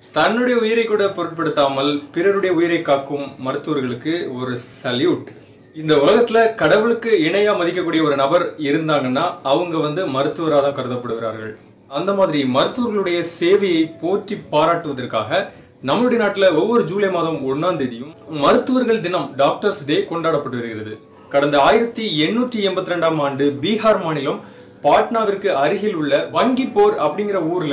தன்னுடைய உயிரை கூட பொருட்படுத்தாமல் பிறருடைய உயிரை காக்கும் மருத்துவர்களுக்கு ஒரு சல்யூட் இந்த உலகத்துல கடவுளுக்கு இணையா மதிக்கக்கூடிய ஒரு நபர் இருந்தாங்கன்னா அவங்க வந்து மருத்துவராக தான் கருதப்படுகிறார்கள் அந்த மாதிரி மருத்துவர்களுடைய சேவையை போற்றி பாராட்டுவதற்காக நம்மளுடைய நாட்டில் ஒவ்வொரு ஜூலை மாதம் ஒன்னாம் தேதியும் மருத்துவர்கள் தினம் டாக்டர்ஸ் டே கொண்டாடப்பட்டு வருகிறது கடந்த ஆயிரத்தி எண்ணூற்றி எண்பத்தி ரெண்டாம் ஆண்டு பீகார் மாநிலம் பாட்னாவிற்கு அருகில் உள்ள வங்கிப்போர் அப்படிங்கிற ஊர்ல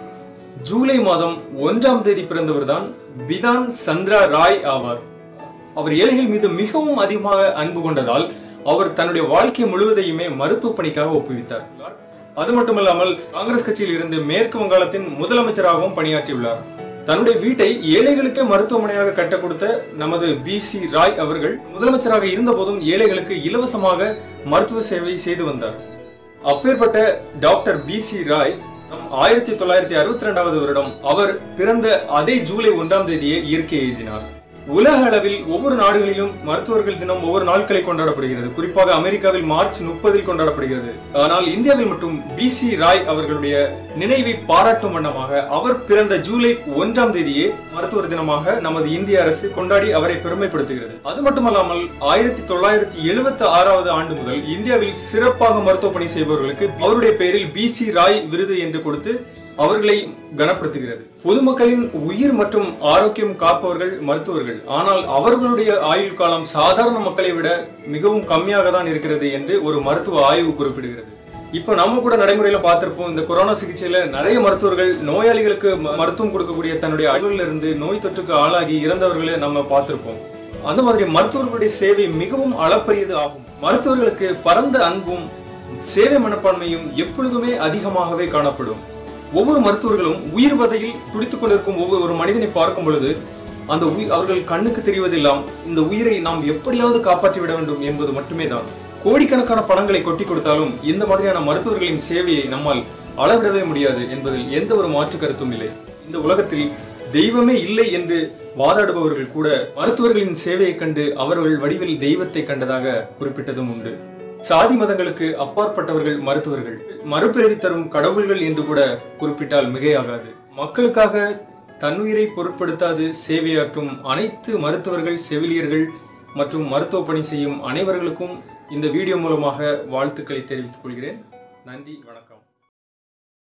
ஜூலை மாதம் ஒன்றாம் தேதி பிறந்தவர் தான் பிதான் சந்திரா ராய் ஆவார் அவர் ஏழைகள் மீது மிகவும் அதிகமாக அன்பு கொண்டதால் அவர் தன்னுடைய வாழ்க்கை முழுவதையுமே மருத்துவ பணிக்காக ஒப்புவித்தார் அது மட்டுமல்லாமல் காங்கிரஸ் கட்சியில் இருந்து மேற்கு வங்காளத்தின் முதலமைச்சராகவும் பணியாற்றியுள்ளார் தன்னுடைய வீட்டை ஏழைகளுக்கே மருத்துவமனையாக கட்ட கொடுத்த நமது பி சி ராய் அவர்கள் முதலமைச்சராக இருந்தபோதும் ஏழைகளுக்கு இலவசமாக மருத்துவ சேவை செய்து வந்தார் அப்பேற்பட்ட டாக்டர் பி சி ராய் நம் ஆயிரத்தி தொள்ளாயிரத்தி அறுபத்தி ரெண்டாவது வருடம் அவர் பிறந்த அதே ஜூலை ஒன்றாம் தேதியே இயற்கை எழுதினார் உலக அளவில் ஒவ்வொரு நாடுகளிலும் மருத்துவர்கள் தினம் ஒவ்வொரு நாட்களை கொண்டாடப்படுகிறது குறிப்பாக அமெரிக்காவில் மார்ச் முப்பதில் கொண்டாடப்படுகிறது ஆனால் இந்தியாவில் மட்டும் பி சி ராய் அவர்களுடைய நினைவை பாராட்டும் வண்ணமாக அவர் பிறந்த ஜூலை ஒன்றாம் தேதியே மருத்துவர் தினமாக நமது இந்திய அரசு கொண்டாடி அவரை பெருமைப்படுத்துகிறது அது மட்டுமல்லாமல் ஆயிரத்தி தொள்ளாயிரத்தி எழுபத்தி ஆறாவது ஆண்டு முதல் இந்தியாவில் சிறப்பாக மருத்துவ பணி செய்பவர்களுக்கு அவருடைய பெயரில் பி சி ராய் விருது என்று கொடுத்து அவர்களை கனப்படுத்துகிறது பொதுமக்களின் உயிர் மற்றும் ஆரோக்கியம் காப்பவர்கள் மருத்துவர்கள் ஆனால் அவர்களுடைய ஆயுள் காலம் சாதாரண மக்களை விட மிகவும் கம்மியாக தான் இருக்கிறது என்று ஒரு மருத்துவ ஆய்வு குறிப்பிடுகிறது இப்போ நம்ம கூட நடைமுறையில பார்த்திருப்போம் இந்த கொரோனா சிகிச்சையில நிறைய மருத்துவர்கள் நோயாளிகளுக்கு ம- மருத்துவம் கொடுக்கக்கூடிய தன்னுடைய அலுவலில் இருந்து நோய் தொற்றுக்கு ஆளாகி இறந்தவர்களை நம்ம பார்த்திருப்போம் அந்த மாதிரி மருத்துவர்களுடைய சேவை மிகவும் அளப்பரியது ஆகும் மருத்துவர்களுக்கு பரந்த அன்பும் சேவை மனப்பான்மையும் எப்பொழுதுமே அதிகமாகவே காணப்படும் ஒவ்வொரு மருத்துவர்களும் உயிர் வதையில் துடித்துக் கொண்டிருக்கும் ஒவ்வொரு ஒரு மனிதனை பார்க்கும் பொழுது அந்த உயிர் அவர்கள் கண்ணுக்கு தெரிவதெல்லாம் இந்த உயிரை நாம் எப்படியாவது காப்பாற்றி விட வேண்டும் என்பது மட்டுமே தான் கோடிக்கணக்கான பணங்களை கொட்டி கொடுத்தாலும் இந்த மாதிரியான மருத்துவர்களின் சேவையை நம்மால் அளவிடவே முடியாது என்பதில் எந்த ஒரு மாற்று கருத்தும் இல்லை இந்த உலகத்தில் தெய்வமே இல்லை என்று வாதாடுபவர்கள் கூட மருத்துவர்களின் சேவையைக் கண்டு அவர்கள் வடிவில் தெய்வத்தை கண்டதாக குறிப்பிட்டதும் உண்டு சாதி மதங்களுக்கு அப்பாற்பட்டவர்கள் மருத்துவர்கள் மறுபிறவி தரும் கடவுள்கள் என்று கூட குறிப்பிட்டால் மிகையாகாது மக்களுக்காக தன்னுயிரை பொருட்படுத்தாது சேவையாற்றும் அனைத்து மருத்துவர்கள் செவிலியர்கள் மற்றும் மருத்துவ பணி செய்யும் அனைவர்களுக்கும் இந்த வீடியோ மூலமாக வாழ்த்துக்களை தெரிவித்துக் கொள்கிறேன் நன்றி வணக்கம்